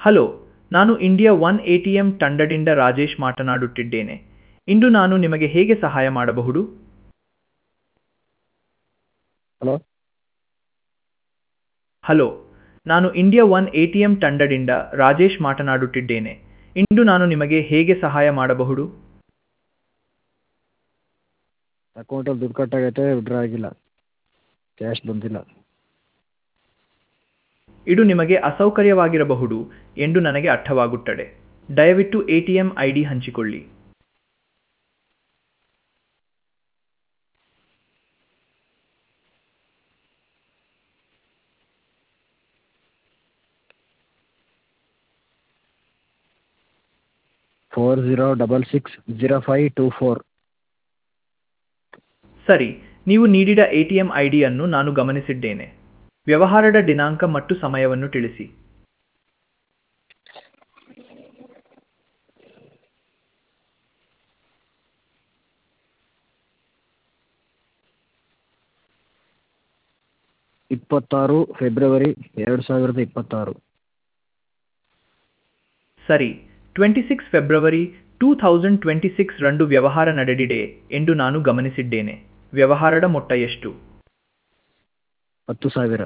hello ನಾನು India one A T M ತಂಡದಿಂದ ರಾಜೇಶ್ ಮಾತನಾಡುತ್ತಿದ್ದೇನೆ ಇಂದು ನಾನು ನಿಮಗೆ ಹೇಗೆ ಸಹಾಯ ಮಾಡಬಹುದು ಹಲೋ ಹಲೋ ನಾನು India one A T M ತಂಡದಿಂದ ರಾಜೇಶ್ ಮಾತನಾಡುತ್ತಿದ್ದೇನೆ ಇಂದು ನಾನು ನಿಮಗೆ ಹೇಗೆ ಸಹಾಯ ಮಾಡಬಹುದು ಅಕೌಂಟಲ್ಲಿ ದುಡ್ಡು ಕಟ್ಟಾಗೈತೆ ವಿಡ್ರಾ ಆಗಿಲ್ಲ ಕ್ಯಾಶ್ ಬಂದಿಲ್ಲ ಇದು ನಿಮಗೆ ಅಸೌಕರ್ಯವಾಗಿರಬಹುದು ಎಂದು ನನಗೆ ಅರ್ಥವಾಗುತ್ತದೆ ದಯವಿಟ್ಟು A T M I D ಹಂಚಿಕೊಳ್ಳಿ four zero double six zero five two four ಸರಿ ನೀವು ನೀಡಿದ ಎ ಟಿ ಎಂ ಐ ಡಿಯನ್ನು ನಾನು ಗಮನಿಸಿದ್ದೇನೆ ವ್ಯವಹಾರದ ದಿನಾಂಕ ಮತ್ತು ಸಮಯವನ್ನು ತಿಳಿಸಿ ಇಪ್ಪತ್ತಾರು ಫೆಬ್ರವರಿ ಎರಡು ಸಾವಿರದ ಇಪ್ಪತ್ತಾರು ಸರಿ twenty six February two thousand twenty six ರಂದು ವ್ಯವಹಾರ ನಡೆದಿದೆ ಎಂದು ನಾನು ಗಮನಿಸಿದ್ದೇನೆ ವ್ಯವಹಾರದ ಮೊತ್ತ ಎಷ್ಟು ಹತ್ತು ಸಾವಿರ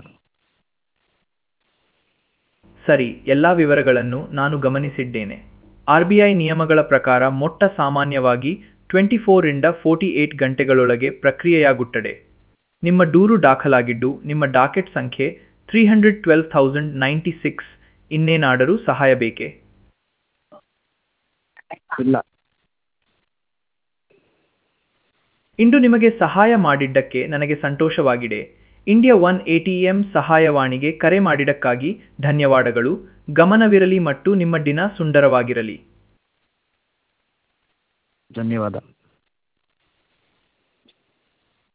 ಸರಿ ಎಲ್ಲ ವಿವರಗಳನ್ನು ನಾನು ಗಮನಿಸಿದ್ದೇನೆ ಆರ್ ಬಿ ಐ ನಿಯಮಗಳ ಪ್ರಕಾರ ಮೊಟ್ಟ ಸಾಮಾನ್ಯವಾಗಿ ಟ್ವೆಂಟಿ ಫೋರಿಂದ ಫೋರ್ಟಿ ಏಟ್ ಗಂಟೆಗಳೊಳಗೆ ಪ್ರಕ್ರಿಯೆಯಾಗುತ್ತದೆ ನಿಮ್ಮ ದೂರು ದಾಖಲಾಗಿದ್ದು ನಿಮ್ಮ ಡಾಕೆಟ್ ಸಂಖ್ಯೆ three hundred twelve thousand ninety six ಇನ್ನೇನಾದರೂ ಸಹಾಯ ಬೇಕೇ ಇಲ್ಲ ಇಂದು ನಿಮಗೆ ಸಹಾಯ ಮಾಡಿದ್ದಕ್ಕೆ ನನಗೆ ಸಂತೋಷವಾಗಿದೆ India one A T M ಸಹಾಯವಾಣಿಗೆ ಕರೆ ಮಾಡಿದ್ದಕ್ಕಾಗಿ ಧನ್ಯವಾದಗಳು ಗಮನವಿರಲಿ ಮತ್ತು ನಿಮ್ಮ ದಿನ ಸುಂದರವಾಗಿರಲಿ ಧನ್ಯವಾದ